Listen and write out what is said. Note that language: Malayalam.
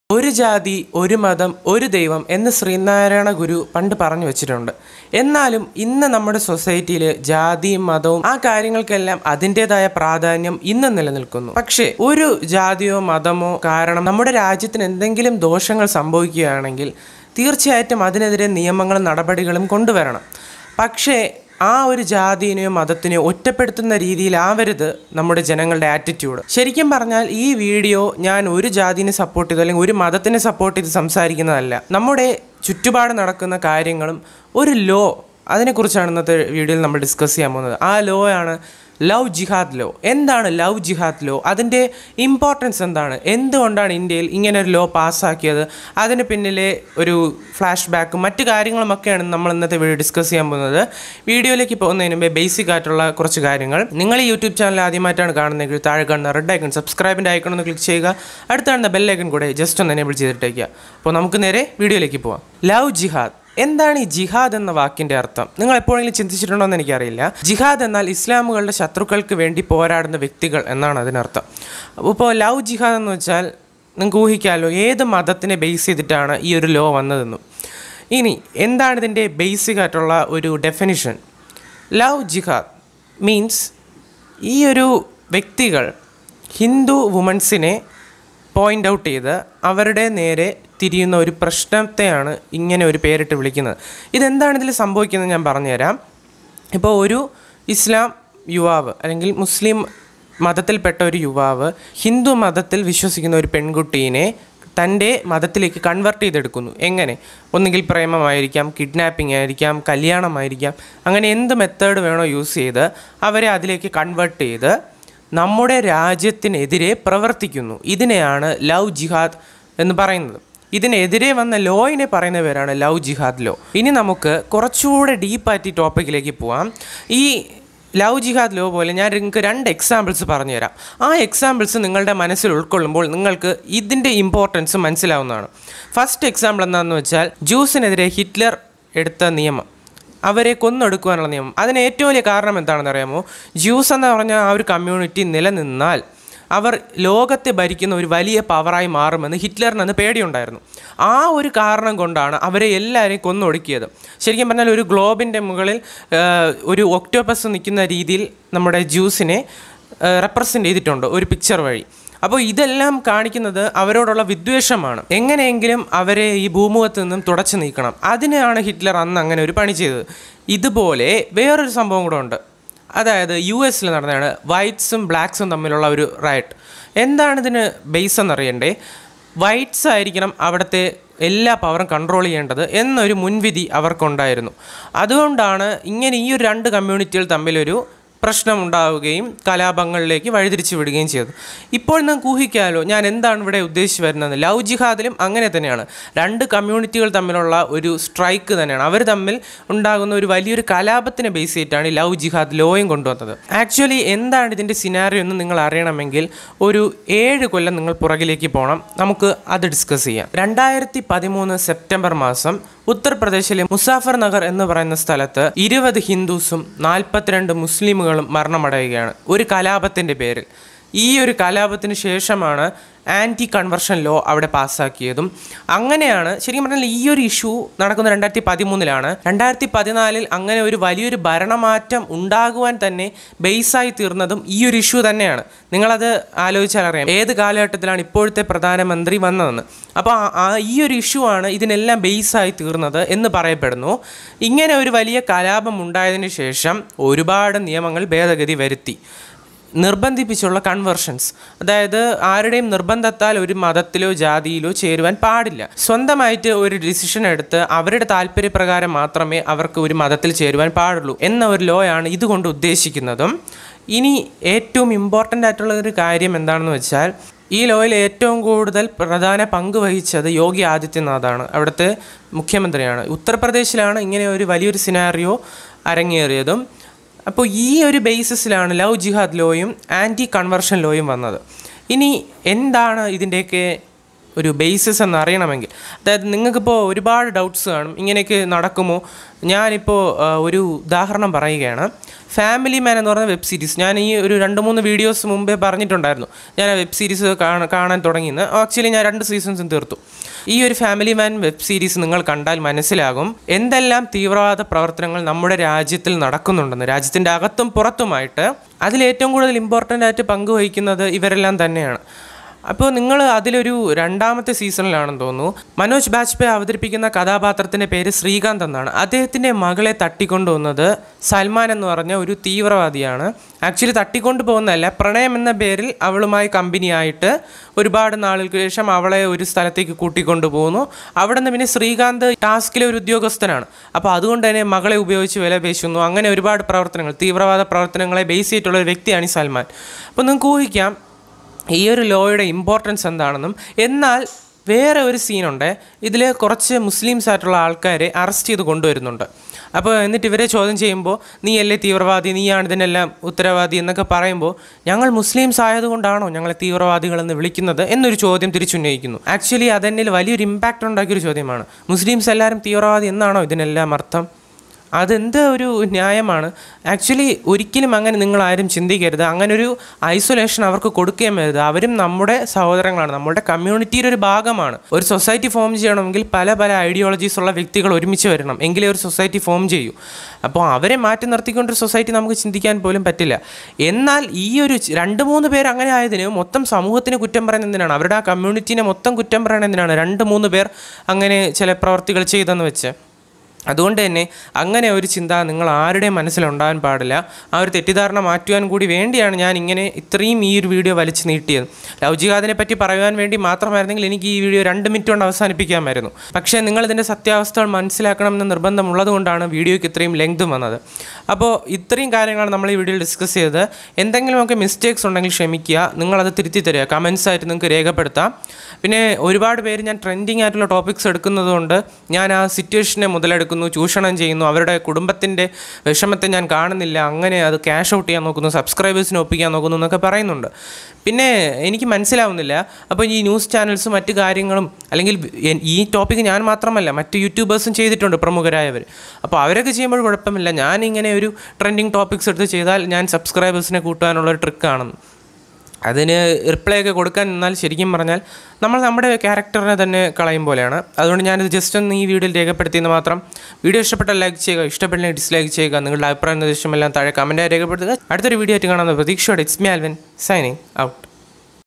ഒരു ജാതി ഒരു മതം ഒരു ദൈവം എന്ന് ശ്രീനാരായണ ഗുരു പണ്ട് പറഞ്ഞു വെച്ചിട്ടുണ്ട് എന്നാലും ഇന്ന് നമ്മുടെ സൊസൈറ്റിയിൽ ജാതിയും മതവും ആ കാര്യങ്ങൾക്കെല്ലാം അതിൻ്റെതായ പ്രാധാന്യം ഇന്ന് നിലനിൽക്കുന്നു പക്ഷേ ഒരു ജാതിയോ മതമോ കാരണം നമ്മുടെ രാജ്യത്തിന് എന്തെങ്കിലും ദോഷങ്ങൾ സംഭവിക്കുകയാണെങ്കിൽ തീർച്ചയായിട്ടും അതിനെതിരെ നിയമങ്ങളും നടപടികളും കൊണ്ടുവരണം പക്ഷേ ആ ഒരു ജാതിനെയോ മതത്തിനെയോ ഒറ്റപ്പെടുത്തുന്ന രീതിയിലാവരുത് നമ്മുടെ ജനങ്ങളുടെ ആറ്റിറ്റ്യൂഡ് ശരിക്കും പറഞ്ഞാൽ ഈ വീഡിയോ ഞാൻ ഒരു ജാതിനെ സപ്പോർട്ട് ചെയ്ത് അല്ലെങ്കിൽ ഒരു മതത്തിനെ സപ്പോർട്ട് ചെയ്ത് സംസാരിക്കുന്നതല്ല നമ്മുടെ ചുറ്റുപാട് നടക്കുന്ന കാര്യങ്ങളും ഒരു ലോ അതിനെക്കുറിച്ചാണ് ഇന്നത്തെ വീഡിയോയിൽ നമ്മൾ ഡിസ്കസ് ചെയ്യാൻ പോകുന്നത് ആ ലോ ആണ് ലവ് ജിഹാദ് ലോ എന്താണ് ലവ് ജിഹാദ് ലോ അതിൻ്റെ ഇമ്പോർട്ടൻസ് എന്താണ് എന്തുകൊണ്ടാണ് ഇന്ത്യയിൽ ഇങ്ങനെ ഒരു ലോ പാസ്സാക്കിയത് അതിന് പിന്നിലെ ഒരു ഫ്ലാഷ് ബാക്കും മറ്റു കാര്യങ്ങളുമൊക്കെയാണ് നമ്മൾ ഇന്നത്തെ വീഡിയോ ഡിസ്കസ് ചെയ്യാൻ പോകുന്നത് വീഡിയോയിലേക്ക് പോകുന്നതിന് മുമ്പേ ബേസിക് ആയിട്ടുള്ള കുറച്ച് കാര്യങ്ങൾ നിങ്ങൾ ഈ യൂട്യൂബ് ചാനൽ ആദ്യമായിട്ടാണ് കാണുന്നതെങ്കിൽ താഴെ കാണുന്ന റെഡ് ഐക്കൺ സബ്സ്ക്രൈബിൻ്റെ ഐക്കൺ ഒന്ന് ക്ലിക്ക് ചെയ്യുക അടുത്ത് കാണുന്ന ബെൽ ഐക്കൺ കൂടെ ജസ്റ്റ് ഒന്ന് എനേബിൾ ചെയ്തിട്ടേക്കുക അപ്പോൾ നമുക്ക് നേരെ വീഡിയോയിലേക്ക് പോവാം ലവ് ജിഹാദ് എന്താണ് ഈ ജിഹാദ് എന്ന വാക്കിന്റെ അർത്ഥം നിങ്ങൾ എപ്പോഴെങ്കിലും ചിന്തിച്ചിട്ടുണ്ടോ എന്ന് എനിക്കറിയില്ല ജിഹാദ് എന്നാൽ ഇസ്ലാമുകളുടെ ശത്രുക്കൾക്ക് വേണ്ടി പോരാടുന്ന വ്യക്തികൾ എന്നാണ് അതിനർത്ഥം ഇപ്പോൾ ലവ് ജിഹാദ് എന്ന് വെച്ചാൽ നിങ്ങൾക്ക് ഊഹിക്കാമല്ലോ ഏത് മതത്തിനെ ബേസ് ചെയ്തിട്ടാണ് ഈ ഒരു ലോ വന്നതെന്നും ഇനി എന്താണ് ഇതിൻ്റെ ബേസിക് ആയിട്ടുള്ള ഒരു ഡെഫിനിഷൻ ലവ് ജിഹാദ് മീൻസ് ഈ ഒരു വ്യക്തികൾ ഹിന്ദു വുമൻസിനെ പോയിൻ്റ് ഔട്ട് ചെയ്ത് അവരുടെ നേരെ തിരിയുന്ന ഒരു പ്രശ്നത്തെയാണ് ഇങ്ങനെ ഒരു പേരിട്ട് വിളിക്കുന്നത് ഇതെന്താണ് ഇതിൽ സംഭവിക്കുന്നത് ഞാൻ പറഞ്ഞുതരാം ഇപ്പോൾ ഒരു ഇസ്ലാം യുവാവ് അല്ലെങ്കിൽ മുസ്ലിം മതത്തിൽപ്പെട്ട ഒരു യുവാവ് ഹിന്ദു മതത്തിൽ വിശ്വസിക്കുന്ന ഒരു പെൺകുട്ടീനെ തൻ്റെ മതത്തിലേക്ക് കൺവെർട്ട് ചെയ്തെടുക്കുന്നു എങ്ങനെ ഒന്നുകിൽ പ്രേമമായിരിക്കാം കിഡ്നാപ്പിംഗ് ആയിരിക്കാം കല്യാണമായിരിക്കാം അങ്ങനെ എന്ത് മെത്തേഡ് വേണോ യൂസ് ചെയ്ത് അവരെ അതിലേക്ക് കൺവെർട്ട് ചെയ്ത് നമ്മുടെ രാജ്യത്തിനെതിരെ പ്രവർത്തിക്കുന്നു ഇതിനെയാണ് ലവ് ജിഹാദ് എന്ന് പറയുന്നത് ഇതിനെതിരെ വന്ന ലോയിനെ പറയുന്ന പേരാണ് ലവ് ജിഹാദ് ലോ ഇനി നമുക്ക് കുറച്ചുകൂടെ ഡീപ്പായിട്ട് ഈ ടോപ്പിക്കിലേക്ക് പോവാം ഈ ലവ് ജിഹാദ് ലോ പോലെ ഞാൻ നിങ്ങൾക്ക് രണ്ട് എക്സാമ്പിൾസ് പറഞ്ഞുതരാം ആ എക്സാമ്പിൾസ് നിങ്ങളുടെ മനസ്സിൽ ഉൾക്കൊള്ളുമ്പോൾ നിങ്ങൾക്ക് ഇതിൻ്റെ ഇമ്പോർട്ടൻസ് മനസ്സിലാവുന്നതാണ് ഫസ്റ്റ് എക്സാമ്പിൾ എന്താണെന്ന് വെച്ചാൽ ജ്യൂസിനെതിരെ ഹിറ്റ്ലർ എടുത്ത നിയമം അവരെ കൊന്നൊടുക്കുവാനുള്ള നിയമം അതിന് ഏറ്റവും വലിയ കാരണം എന്താണെന്ന് അറിയാമോ ജ്യൂസ് എന്ന് പറഞ്ഞ ആ ഒരു കമ്മ്യൂണിറ്റി നിലനിന്നാൽ അവർ ലോകത്തെ ഭരിക്കുന്ന ഒരു വലിയ പവറായി മാറുമെന്ന് ഹിറ്റ്ലറിന് അന്ന് പേടിയുണ്ടായിരുന്നു ആ ഒരു കാരണം കൊണ്ടാണ് അവരെ എല്ലാവരെയും കൊന്നൊടുക്കിയത് ശരിക്കും പറഞ്ഞാൽ ഒരു ഗ്ലോബിൻ്റെ മുകളിൽ ആ, ഒരു ഒക്ടോപ്പസ് നിൽക്കുന്ന രീതിയിൽ നമ്മുടെ ജ്യൂസിനെ റെപ്രസെൻ്റ് ചെയ്തിട്ടുണ്ട് ഒരു പിക്ചർ വഴി അപ്പോൾ ഇതെല്ലാം കാണിക്കുന്നത് അവരോടുള്ള വിദ്വേഷമാണ് എങ്ങനെയെങ്കിലും അവരെ ഈ ഭൂമുഖത്ത് നിന്നും തുടച്ചു നീക്കണം അതിനാണ് ഹിറ്റ്ലർ അന്ന് അങ്ങനെ ഒരു പണി ചെയ്തത് ഇതുപോലെ വേറൊരു സംഭവം കൂടെ ഉണ്ട് അതായത് യു എസിൽ നടന്നതാണ് വൈറ്റ്സും ബ്ലാക്സും തമ്മിലുള്ള ഒരു റൈറ്റ് എന്താണ് ഇതിന് ബേസ് എന്നറിയണ്ടേ വൈറ്റ്സ് ആയിരിക്കണം അവിടുത്തെ എല്ലാ പവറും കൺട്രോൾ ചെയ്യേണ്ടത് എന്നൊരു മുൻവിധി അവർക്കുണ്ടായിരുന്നു അതുകൊണ്ടാണ് ഇങ്ങനെ ഈ ഒരു രണ്ട് കമ്മ്യൂണിറ്റികൾ തമ്മിലൊരു പ്രശ്നം ഉണ്ടാവുകയും കലാപങ്ങളിലേക്ക് വഴിതിരിച്ചു വിടുകയും ചെയ്തത് ഇപ്പോൾ നിങ്ങൾക്ക് ഊഹിക്കാമല്ലോ ഞാൻ എന്താണ് ഇവിടെ ഉദ്ദേശിച്ച് വരുന്നത് ലവ് ജിഹാദിലും അങ്ങനെ തന്നെയാണ് രണ്ട് കമ്മ്യൂണിറ്റികൾ തമ്മിലുള്ള ഒരു സ്ട്രൈക്ക് തന്നെയാണ് അവർ തമ്മിൽ ഉണ്ടാകുന്ന ഒരു വലിയൊരു കലാപത്തിനെ ബേസ് ചെയ്തിട്ടാണ് ഈ ലവ് ജിഹാദ് ലോയും കൊണ്ടുവന്നത് ആക്ച്വലി എന്താണ് ഇതിൻ്റെ സിനാറിയോ എന്ന് നിങ്ങൾ അറിയണമെങ്കിൽ ഒരു ഏഴ് കൊല്ലം നിങ്ങൾ പുറകിലേക്ക് പോകണം നമുക്ക് അത് ഡിസ്കസ് ചെയ്യാം രണ്ടായിരത്തി പതിമൂന്ന് സെപ്റ്റംബർ മാസം ഉത്തർപ്രദേശിലെ മുസാഫർ നഗർ എന്ന് പറയുന്ന സ്ഥലത്ത് ഇരുപത് ഹിന്ദുസും നാൽപ്പത്തിരണ്ട് മുസ്ലിമുകളും മരണമടയുകയാണ് ഒരു കലാപത്തിൻ്റെ പേരിൽ ഈ ഒരു കലാപത്തിന് ശേഷമാണ് ആൻറ്റി കൺവർഷൻ ലോ അവിടെ പാസ്സാക്കിയതും അങ്ങനെയാണ് ശരിക്കും പറഞ്ഞാൽ ഈ ഒരു ഇഷ്യൂ നടക്കുന്ന രണ്ടായിരത്തി പതിമൂന്നിലാണ് രണ്ടായിരത്തി പതിനാലിൽ അങ്ങനെ ഒരു വലിയൊരു ഭരണമാറ്റം ഉണ്ടാകുവാൻ തന്നെ ബേസായി തീർന്നതും ഈ ഒരു ഇഷ്യൂ തന്നെയാണ് നിങ്ങളത് ആലോചിച്ചാൽ അറിയാം ഏത് കാലഘട്ടത്തിലാണ് ഇപ്പോഴത്തെ പ്രധാനമന്ത്രി വന്നതെന്ന് അപ്പോൾ ആ- ആ ഈ ഒരു ഇഷ്യൂ ആണ് ഇതിനെല്ലാം ബേസായി തീർന്നത് എന്ന് പറയപ്പെടുന്നു ഇങ്ങനെ ഒരു വലിയ കലാപം ഉണ്ടായതിനു ശേഷം ഒരുപാട് നിയമങ്ങൾ ഭേദഗതി വരുത്തി നിർബന്ധിപ്പിച്ചുള്ള കൺവേർഷൻസ് അതായത് ആരുടെയും നിർബന്ധത്താൽ ഒരു മതത്തിലോ ജാതിയിലോ ചേരുവാൻ പാടില്ല സ്വന്തമായിട്ട് ഒരു ഡിസിഷൻ എടുത്ത് അവരുടെ താല്പര്യപ്രകാരം മാത്രമേ അവർക്ക് ഒരു മതത്തിൽ ചേരുവാൻ പാടുള്ളൂ എന്ന ഒരു ലോ ആണ് ഇതുകൊണ്ട് ഉദ്ദേശിക്കുന്നതും ഇനി ഏറ്റവും ഇമ്പോർട്ടൻ്റ് ആയിട്ടുള്ള ഒരു കാര്യം എന്താണെന്ന് വെച്ചാൽ ഈ ലോയിൽ ഏറ്റവും കൂടുതൽ പ്രധാന പങ്ക് വഹിച്ചത് യോഗി ആദിത്യനാഥാണ് അവിടുത്തെ മുഖ്യമന്ത്രിയാണ് ഉത്തർപ്രദേശിലാണ് ഇങ്ങനെ ഒരു വലിയൊരു സിനാറിയോ അരങ്ങേറിയതും അപ്പോൾ ഈ ഒരു ബേസിസിലാണ് ലവ് ജിഹാദ് ലോയും ആൻറ്റി കൺവർഷൻ ലോയും വന്നത് ഇനി എന്താണ് ഇതിൻ്റെയൊക്കെ ഒരു ബേസിസ് എന്ന് അറിയണമെങ്കിൽ അതായത് നിങ്ങൾക്കിപ്പോൾ ഒരുപാട് ഡൗട്ട്സ് കാണും ഇങ്ങനെയൊക്കെ നടക്കുമോ ഞാനിപ്പോൾ ആ, ഒരു ഉദാഹരണം പറയുകയാണ് ഫാമിലി മാൻ എന്ന് പറയുന്ന വെബ് സീരീസ് ഞാൻ ഈ ഒരു രണ്ട് മൂന്ന് വീഡിയോസ് മുമ്പേ പറഞ്ഞിട്ടുണ്ടായിരുന്നു ഞാൻ ആ വെബ് സീരീസ് കാണാൻ കാണാൻ തുടങ്ങിയെന്ന് ആക്ച്വലി ഞാൻ രണ്ട് സീസൺസും തീർത്തു ഈ ഒരു ഫാമിലി മാൻ വെബ് സീരീസ് നിങ്ങൾ കണ്ടാൽ മനസ്സിലാകും എന്തെല്ലാം തീവ്രവാദ പ്രവർത്തനങ്ങൾ നമ്മുടെ രാജ്യത്തിൽ നടക്കുന്നുണ്ടെന്ന് രാജ്യത്തിൻ്റെ അകത്തും പുറത്തുമായിട്ട് അതിൽ ഏറ്റവും കൂടുതൽ ഇമ്പോർട്ടൻ്റ് ആയിട്ട് പങ്കുവഹിക്കുന്നത് ഇവരെല്ലാം തന്നെയാണ് അപ്പോൾ നിങ്ങൾ അതിലൊരു രണ്ടാമത്തെ സീസണിലാണെന്ന് തോന്നുന്നു മനോജ് ബാജ്പേയി അവതരിപ്പിക്കുന്ന കഥാപാത്രത്തിൻ്റെ പേര് ശ്രീകാന്ത് എന്നാണ് അദ്ദേഹത്തിൻ്റെ മകളെ തട്ടിക്കൊണ്ടുവന്നത് സൽമാൻ എന്ന് പറഞ്ഞ ഒരു തീവ്രവാദിയാണ് ആക്ച്വലി തട്ടിക്കൊണ്ടു പോകുന്നതല്ല പ്രണയം എന്ന പേരിൽ അവളുമായി കമ്പനിയായിട്ട് ഒരുപാട് നാളുകൾക്ക് ശേഷം അവളെ ഒരു സ്ഥലത്തേക്ക് കൂട്ടിക്കൊണ്ടു പോകുന്നു അവിടെ നിന്ന് പിന്നെ ശ്രീകാന്ത് ടാസ്കിലെ ഒരു ഉദ്യോഗസ്ഥനാണ് അപ്പോൾ അതുകൊണ്ട് തന്നെ മകളെ ഉപയോഗിച്ച് വില പേശുന്നു അങ്ങനെ ഒരുപാട് പ്രവർത്തനങ്ങൾ തീവ്രവാദ പ്രവർത്തനങ്ങളെ ബേസ് ചെയ്തിട്ടുള്ള ഒരു വ്യക്തിയാണ് ഈ സൽമാൻ അപ്പോൾ നിങ്ങൾക്ക് ഊഹിക്കാം ഈ ഒരു ലോയുടെ ഇമ്പോർട്ടൻസ് എന്താണെന്നും എന്നാൽ വേറെ ഒരു സീനുണ്ട് ഇതിൽ കുറച്ച് മുസ്ലിംസ് ആയിട്ടുള്ള ആൾക്കാരെ അറസ്റ്റ് ചെയ്ത് കൊണ്ടുവരുന്നുണ്ട് അപ്പോൾ എന്നിട്ട് ഇവരെ ചോദ്യം ചെയ്യുമ്പോൾ നീ അല്ലേ തീവ്രവാദി നീയാണ് ഇതിനെല്ലാം ഉത്തരവാദി എന്നൊക്കെ പറയുമ്പോൾ ഞങ്ങൾ മുസ്ലിംസ് ആയതുകൊണ്ടാണോ ഞങ്ങളെ തീവ്രവാദികളെന്ന് വിളിക്കുന്നത് എന്നൊരു ചോദ്യം തിരിച്ചുന്നയിക്കുന്നു ആക്ച്വലി അതെന്നിൽ വലിയൊരു ഇമ്പാക്റ്റ് ഉണ്ടാക്കിയൊരു ചോദ്യമാണ് മുസ്ലിംസ് എല്ലാവരും തീവ്രവാദി എന്നാണോ ഇതിനെല്ലാം അർത്ഥം അതെന്ത് ഒരു ന്യായമാണ് ആക്ച്വലി ഒരിക്കലും അങ്ങനെ നിങ്ങൾ ആരും ചിന്തിക്കരുത് അങ്ങനെ ഒരു ഐസൊലേഷൻ അവർക്ക് കൊടുക്കുകയും വരുത് അവരും നമ്മുടെ സഹോദരങ്ങളാണ് നമ്മുടെ കമ്മ്യൂണിറ്റിയുടെ ഒരു ഭാഗമാണ് ഒരു സൊസൈറ്റി ഫോം ചെയ്യണമെങ്കിൽ പല പല ഐഡിയോളജീസ് ഉള്ള വ്യക്തികൾ ഒരുമിച്ച് വരണം എങ്കിലേ ഒരു സൊസൈറ്റി ഫോം ചെയ്യൂ അപ്പോൾ അവരെ മാറ്റി നിർത്തിക്കൊണ്ടൊരു സൊസൈറ്റി നമുക്ക് ചിന്തിക്കാൻ പോലും പറ്റില്ല എന്നാൽ ഈ ഒരു ച- രണ്ട് മൂന്ന് പേർ അങ്ങനെ ആയതിന് മൊത്തം സമൂഹത്തിന് കുറ്റം പറയുന്നത് എന്തിനാണ് അവരുടെ ആ കമ്മ്യൂണിറ്റീനെ മൊത്തം കുറ്റം പറയുന്നത് എന്തിനാണ് രണ്ട് മൂന്ന് പേർ അങ്ങനെ ചില പ്രവർത്തികൾ ചെയ്തെന്ന് വെച്ച് അതുകൊണ്ട് തന്നെ അങ്ങനെ ഒരു ചിന്ത നിങ്ങൾ ആരുടെയും മനസ്സിലുണ്ടാകാൻ പാടില്ല ആ ഒരു തെറ്റിദ്ധാരണ മാറ്റുവാൻ കൂടി വേണ്ടിയാണ് ഞാൻ ഇങ്ങനെ ഇത്രയും ഈ ഒരു വീഡിയോ വലിച്ചു നീട്ടിയത് ലവ് ജിഹാദിനെ പറ്റി പറയുവാൻ വേണ്ടി മാത്രമായിരുന്നെങ്കിൽ എനിക്ക് ഈ വീഡിയോ രണ്ട് മിനിറ്റ് കൊണ്ട് അവസാനിപ്പിക്കാമായിരുന്നു പക്ഷേ നിങ്ങൾ ഇതിൻ്റെ സത്യാവസ്ഥകൾ മനസ്സിലാക്കണമെന്ന് നിർബന്ധമുള്ളത് കൊണ്ടാണ് വീഡിയോയ്ക്ക് ഇത്രയും ലെങ്തും വന്നത് അപ്പോൾ ഇത്രയും കാര്യങ്ങളാണ് നമ്മൾ ഈ വീഡിയോയിൽ ഡിസ്കസ് ചെയ്തത് എന്തെങ്കിലുമൊക്കെ മിസ്റ്റേക്സ് ഉണ്ടെങ്കിൽ ക്ഷമിക്കുക നിങ്ങളത് തിരുത്തി തരിക കമൻസ് ആയിട്ട് നിങ്ങൾക്ക് രേഖപ്പെടുത്താം പിന്നെ ഒരുപാട് പേര് ഞാൻ ട്രെൻഡിങ് ആയിട്ടുള്ള ടോപ്പിക്സ് എടുക്കുന്നതുകൊണ്ട് ഞാൻ ആ സിറ്റുവേഷനെ മുതലെടുക്കുന്നു ചൂഷണം ചെയ്യുന്നു അവരുടെ കുടുംബത്തിൻ്റെ വിഷമത്തെ ഞാൻ കാണുന്നില്ല അങ്ങനെ അത് ക്യാഷ് ഔട്ട് ചെയ്യാൻ നോക്കുന്നു സബ്സ്ക്രൈബേഴ്സിനെ ഒപ്പിക്കാൻ നോക്കുന്നു എന്നൊക്കെ പറയുന്നുണ്ട് പിന്നെ എനിക്ക് മനസ്സിലാവുന്നില്ല അപ്പോൾ ഈ ന്യൂസ് ചാനൽസും മറ്റു കാര്യങ്ങളും അല്ലെങ്കിൽ എൻ- ഈ ടോപ്പിക്ക് ഞാൻ മാത്രമല്ല മറ്റ് യൂട്യൂബേഴ്സും ചെയ്തിട്ടുണ്ട് പ്രമുഖരായവർ അപ്പോൾ അവരൊക്കെ ചെയ്യുമ്പോൾ കുഴപ്പമില്ല ഞാൻ ഇങ്ങനെ ഒരു ട്രെൻഡിങ് ടോപ്പിക്സ് എടുത്ത് ചെയ്താൽ ഞാൻ സബ്സ്ക്രൈബേഴ്സിനെ കൂട്ടാനുള്ള ഒരു ട്രിക്കാണെന്ന് അതിന് റിപ്ലൈ ഒക്കെ കൊടുക്കാൻ നിന്നാൽ ശരിക്കും പറഞ്ഞാൽ നമ്മൾ നമ്മുടെ ക്യാരക്ടറിനെ തന്നെ കളയും പോലെയാണ് അതുകൊണ്ട് ഞാനിത് ജസ്റ്റ് ഒന്ന് ഈ വീഡിയോയിൽ രേഖപ്പെടുത്തിയെന്ന് മാത്രം വീഡിയോ ഇഷ്ടപ്പെട്ടാൽ ലൈക്ക് ചെയ്യുക ഇഷ്ടപ്പെട്ടില്ലെങ്കിൽ ഡിസ്ലൈക്ക് ചെയ്യുക നിങ്ങളുടെ അഭിപ്രായം നിർദ്ദേശമെല്ലാം താഴെ കമൻറ്റായി രേഖപ്പെടുത്തുക അടുത്തൊരു വീഡിയോ ആയിട്ട് കാണാവുന്ന പ്രതീക്ഷയോടെ it's me Alvin signing out